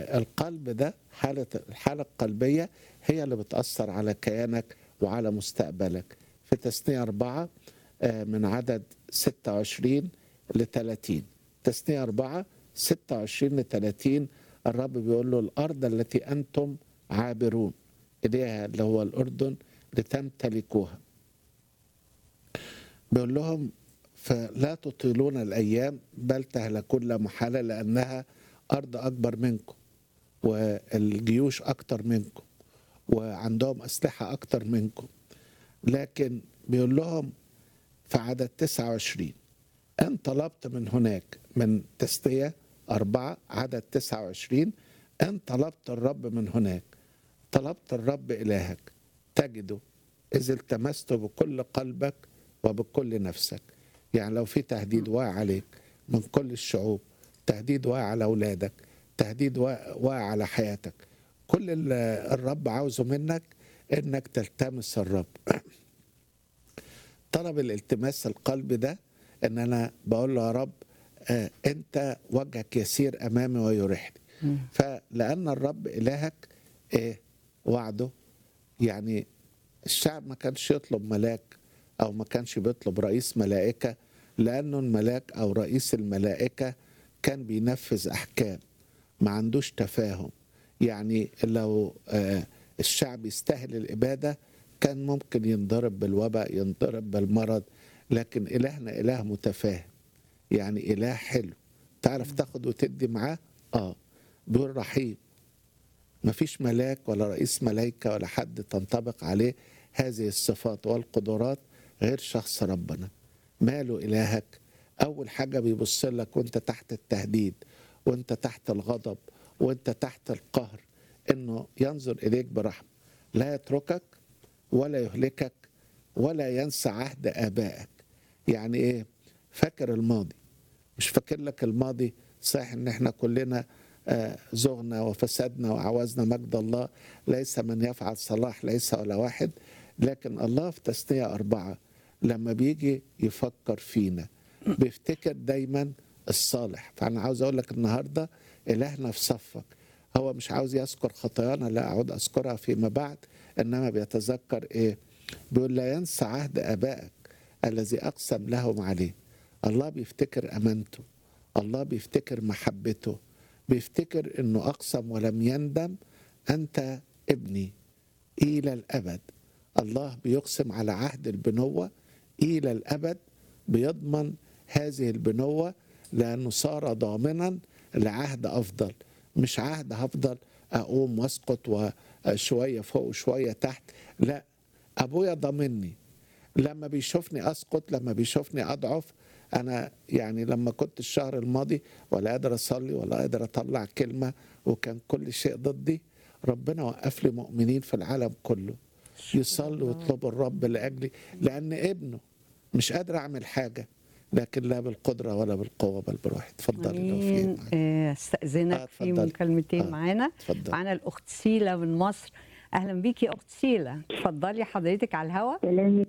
القلب ده حالة الحالة القلبية هي اللي بتأثر على كيانك وعلى مستقبلك في تثنية أربعة آه، من عدد 26 ل 30 تثنية أربعة 26 ل 30 الرب بيقول له الأرض التي أنتم عابرون إليها اللي هو الأردن لتمتلكوها بيقول لهم فلا تطيلون الأيام بل تهلكون لا محالة لأنها أرض أكبر منكم والجيوش أكتر منكم وعندهم أسلحة أكتر منكم لكن بيقول لهم في عدد 29 أن طلبت من هناك من تسطية أربعة عدد 29 أن طلبت الرب من هناك طلبت الرب إلهك تجده إذ التمسته بكل قلبك وبكل نفسك يعني لو في تهديد واقع عليك من كل الشعوب تهديد واقع على أولادك تهديد واقع واقع على حياتك كل اللي الرب عاوزه منك انك تلتمس الرب طلب الالتماس القلب ده ان انا بقول له يا رب آه، انت وجهك يسير امامي ويريحني فلان الرب الهك ايه وعده يعني الشعب ما كانش يطلب ملاك او ما كانش بيطلب رئيس ملائكه لانه الملاك او رئيس الملائكه كان بينفذ احكام ما عندوش تفاهم يعني لو آه، الشعب يستاهل الاباده كان ممكن ينضرب بالوباء ينضرب بالمرض لكن الهنا اله متفاهم يعني اله حلو تعرف تاخد وتدي معاه اه بيقول رحيم مفيش ملاك ولا رئيس ملائكة ولا حد تنطبق عليه هذه الصفات والقدرات غير شخص ربنا ماله إلهك أول حاجة بيبص لك وانت تحت التهديد وانت تحت الغضب وانت تحت القهر انه ينظر إليك برحمة لا يتركك ولا يهلكك ولا ينسى عهد آبائك يعني إيه فاكر الماضي مش فاكر لك الماضي صحيح ان احنا كلنا آه، زغنا وفسدنا وعوزنا مجد الله ليس من يفعل صلاح ليس ولا واحد لكن الله في تثنية أربعة لما بيجي يفكر فينا بيفتكر دايما الصالح فأنا عاوز أقول لك النهاردة إلهنا في صفك هو مش عاوز يذكر خطايانا لا أعود أذكرها فيما بعد إنما بيتذكر إيه بيقول لا ينسى عهد آبائك الذي أقسم لهم عليه الله بيفتكر أمانته الله بيفتكر محبته بيفتكر انه اقسم ولم يندم انت ابني الى الابد الله بيقسم على عهد البنوه الى الابد بيضمن هذه البنوه لانه صار ضامنا لعهد افضل مش عهد هفضل اقوم واسقط وشويه فوق وشويه تحت لا ابويا ضامني لما بيشوفني اسقط لما بيشوفني اضعف انا يعني لما كنت الشهر الماضي ولا قادر اصلي ولا قادر اطلع كلمه وكان كل شيء ضدي ربنا وقف لي مؤمنين في العالم كله يصلوا ويطلبوا الرب لاجلي لان ابنه مش قادر اعمل حاجه لكن لا بالقدره ولا بالقوه بل بروحي اتفضلي لو في امين معاك. آه، استاذنك آه، في اتفضلي. مكالمتين آه، معانا اتفضل. معانا الاخت سيلا من مصر اهلا بيكي يا اخت سيلا اتفضلي حضرتك على الهواء كلامي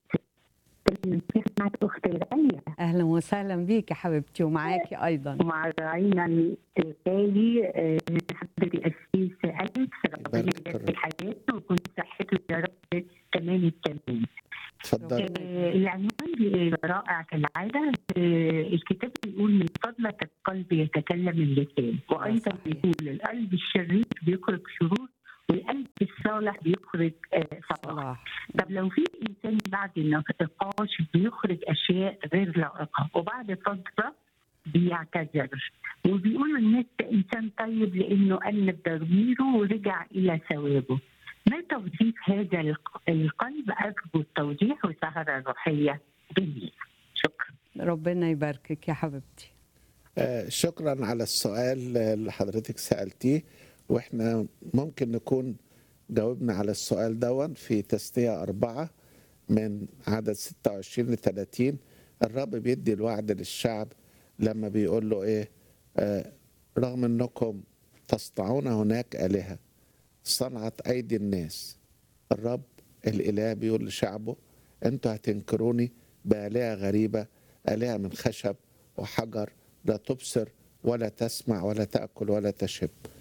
معك أختي الغالية اهلا وسهلا بيكي حبيبتي ومعاكي ايضا مع راعينا الغالي آه، من حضرة الأسيس ألف ربنا يبارك الرب. يبارك حياته ويكون صحته يا رب تمام التمام اتفضلي آه، العنوان رائع كالعادة آه، الكتاب بيقول من فضلة القلب يتكلم اللسان وأيضا صحيح. بيقول القلب الشرير بيخرج شرور والقلب الصالح بيخرج آه، صلاح صلاح طب لو في انسان بعد النقاش بيخرج اشياء غير لائقه وبعد فتره بيعتذر وبيقول الناس ده انسان طيب لانه قلب ضميره ورجع الى ثوابه ما توظيف هذا الق- القلب ارجو التوضيح وسهره روحيه جميله شكرا ربنا يباركك يا حبيبتي آه، شكرا على السؤال اللي حضرتك سألتيه واحنا ممكن نكون جاوبنا على السؤال دون في تسنية أربعة من عدد 26 ل 30 الرب بيدي الوعد للشعب لما بيقول له ايه آه رغم انكم تصنعون هناك آلهة صنعت أيدي الناس الرب الإله بيقول لشعبه انتوا هتنكروني بآلهة غريبة آلهة من خشب وحجر لا تبصر ولا تسمع ولا تأكل ولا تشب